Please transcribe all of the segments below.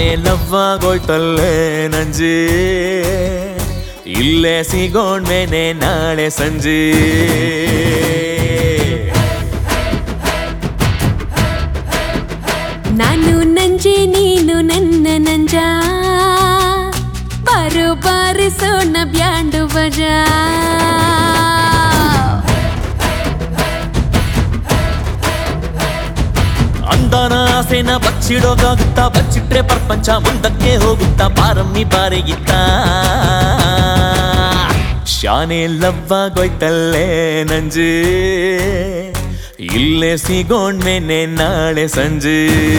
ಲವ್ವಾಗೋಯ್ತಲ್ಲೇ ನಂಜಿ ಇಲ್ಲೇ ಸಿಗೋಣ್ಮೇನೆ ನಾಳೆ ಸಂಜೆ ನಾನು ನಂಜೆ ನೀನು ನನ್ನ ನಂಜ ಬಾರು ಬಾರಿಸೋಣ ಬ್ಯಾಂಡು ಬಜಾ ಅಂದಾನ ಆಸೆನ ಬಚ್ಚಿಡೋಕಾಗುತ್ತಾ ಬಚ್ಚಿಟ್ರೆ ಪ್ರಪಂಚ ಮುಂದಕ್ಕೆ ಹೋಗುತ್ತಾ ಪಾರಮ್ಮಿ ಬಾರಿಗಿತ್ತ ಶಾನೆ ಲವ್ವಾಗೋಯ್ತಲ್ಲೇ ನಂಜೆ ಇಲ್ಲೇ ಸಿಗೋಣ್ಮೇನೆ ನಾಳೆ ಸಂಜೆ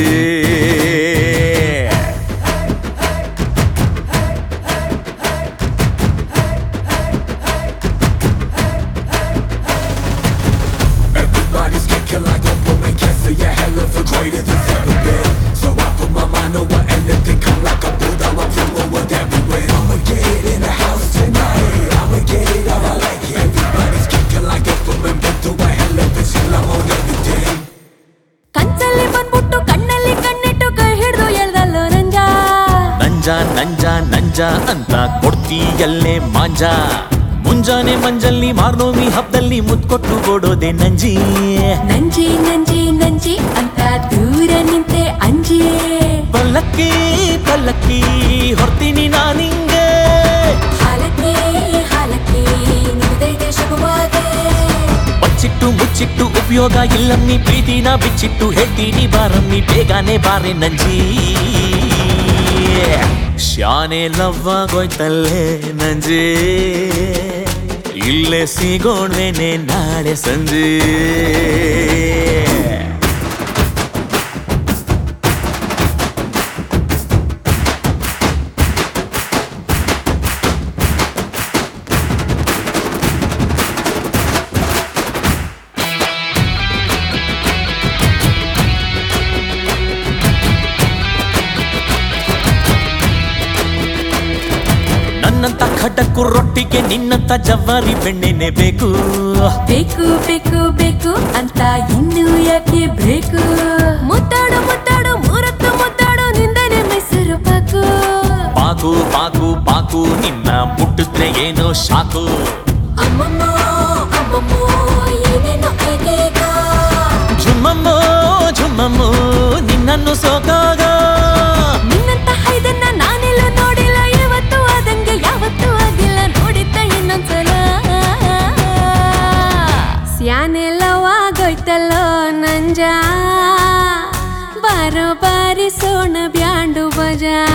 Everybody's kicking like a woman can't see a hell of a greater than ever been. So I put my mind over anything, come like a Buddha, I'm feeling with everywhere. I'ma get it in the house tonight. I'ma get it how I like it. Everybody's kicking like a woman, been through a hell of a shit, I'm on everything. ಕನ್ಸಲ್ಲಿ ಬಂದ್ಬಿಟ್ಟು ಕಣ್ಣಲ್ಲಿ ಕಣ್ಣಿಟ್ಟು ಕೈ ಹಿಡ್ದು ಎಳ್ದಲ್ಲೋ ನಂಜ ನಂಜ ನಂಜ ನಂಜ ಅಂತ ಕೊಡ್ತೀಯಲ್ಲೇ ಮಾಂಜ ಮುಂಜಾನೆ ಮಂಜಲ್ಲಿ ಮಾರ್ನೋಮಿ ಹಬ್ಬದಲ್ಲಿ ಮುತ್ಕೊಟ್ಟು ಕೊಡೋದೆ ನಂಜಿ ನಂಜಿ ನಂಜಿ ನಂಜಿ ಅಂತ ದೂರ ನಿಂತೆ ಅಂಜಿ ಪಲ್ಲಕ್ಕಿ ಪಲ್ಲಕ್ಕಿ ಹೊರ್ತೀನಿ ನಾನಿಂಗೆ ಹಾಲಕ್ಕೆ ಹಾಲಕ್ಕೆ ನಿಲ್ದೈತೆ ಶುಭವಾಗೆ ಬಚ್ಚಿಟ್ಟು ಮುಚ್ಚಿಟ್ಟು ಉಪಯೋಗ ಇಲ್ಲಮ್ಮಿ ಪ್ರೀತಿನ ಬಿಚ್ಚಿಟ್ಟು ಹೇಳ್ತೀನಿ ಬಾರಮ್ಮಿ ಬೇಗನೆ ಬಾರೆ ನಂಜಿ ಶಾನೆ ಲವ್ವಾಗೋಯ್ತಲ್ಲೇ ನಂಜಿ ಇಲ್ಲೇ ಸಿಗೋಣ್ವೇನೆ ನಾಳೆ ಸಂಜೆ ನನ್ನಂತ ಖಡಕ್ಕು ರೊಟ್ಟಿಗೆ ನಿನ್ನಂತ ಜವಾರಿ ಬೆಣ್ಣೆನೆ ಬೇಕು ಬೇಕು ಬೇಕು ಬೇಕು ಅಂತ ಇನ್ನು ಯಾಕೆ ಬೇಕು ಮುತ್ತಾಡು ಮುತ್ತಾಡು ಮೂರತ್ತು ಮುತ್ತಾಡು ನಿಂದನೆ ಮೈಸೂರು ಪಾಕು ಪಾಕು ಪಾಕು ಪಾಕು ನಿನ್ನ ಮುಟ್ಟಿದ್ರೆ ಏನೋ ಶಾಕು ಅಮ್ಮಮ್ಮ ಅಮ್ಮಮ್ಮ ಏನೇನೋ ಏಕೇಕ ಝುಮ್ಮಮ್ಮೋ ಝುಮ್ಮಮ್ಮೋ ನಿನ್ನನ್ನು ಸೋಕಾಗ ನಿನ್ನಂತ ಹೈದನ್ನ ನಾನೆಲ್ಲೂ ನೋಡಿಲ್ಲ ಇವತ್ತು ಆದಂಗೆ ಯಾವತ್ತೂ ಆಗಿಲ್ಲ ನೋಡಿದ್ದ ಇನ್ನೊಂದ್ಸಲ ಸ್ಯಾನೆಲ್ಲವಾಗೋಯ್ತಲ್ಲೋ ನಂಜ ಬಾರೋ ಬಾರಿಸೋಣ ಬ್ಯಾಂಡು ಬಜಾ